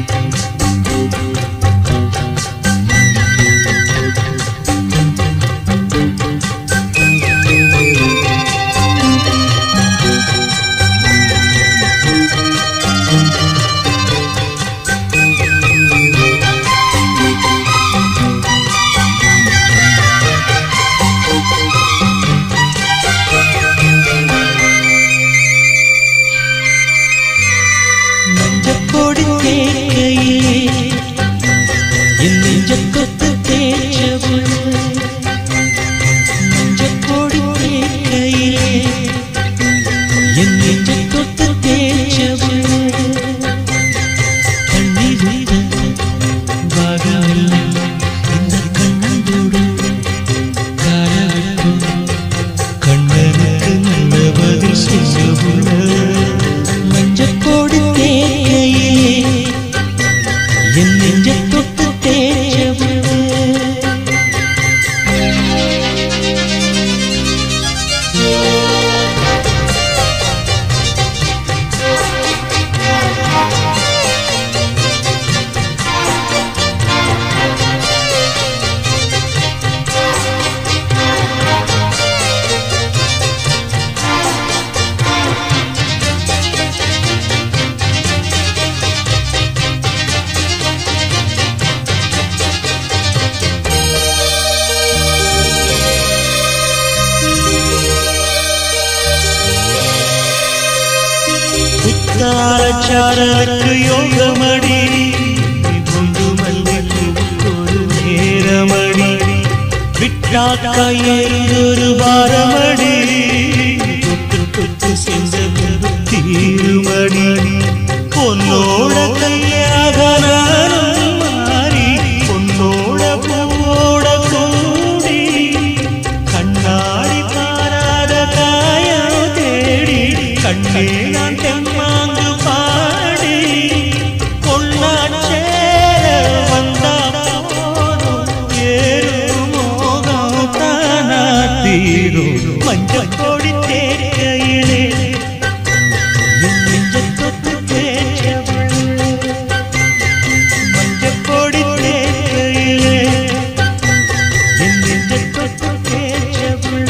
மஞ்சக்கொடி தேக்கையிலே என் நெஞ்சக்கொத்து தேய்ச்சவள் மஞ்சக்கொடி தேக்கையிலே என் நெஞ்சக்கொத்து தேய்ச்சவள் கண்ணீர் விட்ட பாகமெல்லாம் இந்த கண்ணோடு காலவெட்டும் கண்ணனுக்கு நல்ல பதில் சொல்லவுள்ள மஞ்சக்கோடி தேக்கையிலே என் நெஞ்ச தொட்டு தேய்ச்சவள் புத்தாரச்சாரலுக்கு யோகமடி கொண்டு மல்லிக்கு நேரமடி விட்டாக்கையொரு வாரமடி தொட்டு தொட்டு சென்ற பின்பு தீருமடி பொன்னோட கையாக நானும் மாறி பொன்னோட பூவோட கூடி கண்ணாடி பாராத காயம் தேடி கண்ணே நான் தெம்மாங்கு பாடி பொன்னாச்சேர வந்தா போதும் ஏறும் மோகம் தானா தீரும் மஞ்சள் கொடி தேக்கையிலே என் நெஞ்சத் தொட்டு தேய்ச்சவள். மஞ்சள் கொடி தேக்கையிலே என் நெஞ்சத் தொட்டு தேய்ச்சவள்.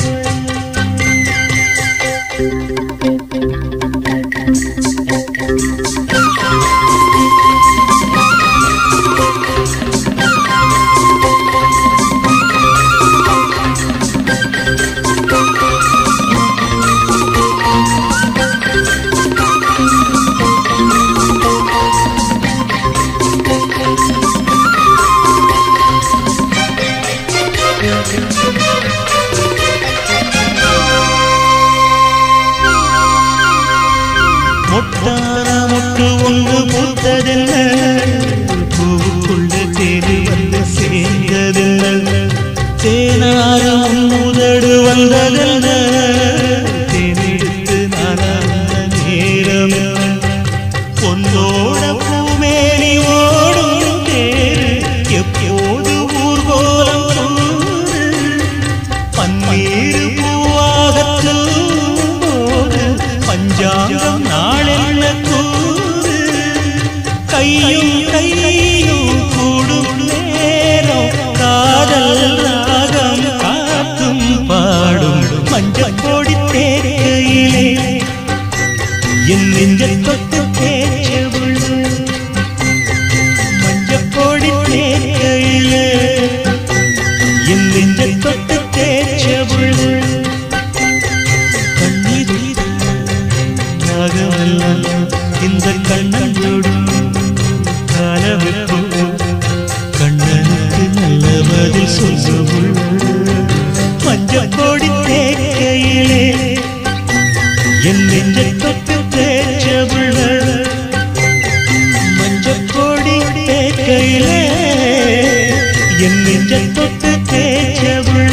முட்டான முட்டு ஒன்று பூத்ததென்ன பூவுக்குள்ள தேடி வந்து சேர்ந்ததென்ன தேனாரும் முதடு வந்ததென்ன தேனெடுத்து நானான நேரம் பொன்னோட பூமேனி ஓடும் தேரு எப்போது ஊர்கோலம் கூறு பன்னீர் பூவாகத்தில் போது பஞ்சாங்கம் நாளென்ன கூறு கையும் கையும் கூடும் நேரம் காதல் ராகம் காத்தும் பாடும் மஞ்சள் கொடி தேக்கையிலே என் நெஞ்சல் தொட்டு தேய்ச்சவள் மஞ்சள் கொடி தேக்கையிலே என் நெஞ்சல் தொட்டு தேய்ச்சவள் கண்ணீர் நாகமல்ல இந்த கண்ணோடு காலவெப்போ கண்ணனுக்கு நல்ல பதில் சொல்லவுள் மஞ்சள் கொடி தேக்கையிலே என் நெஞ்சை தொட்டு தேய்ச்சவள் மஞ்சள் கொடி தேக்கையிலே என் நெஞ்சை தொட்டு தேய்ச்சவள்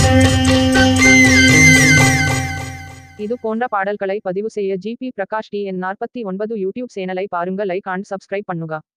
இது போன்ற பாடல்களை பதிவு செய்ய ஜிபி பிரகாஷ் டி என் நாற்பத்தி ஒன்பது யூடியூப் சேனலை பாருங்க லைக் அண்ட் சப்ஸ்கிரைப் பண்ணுங்க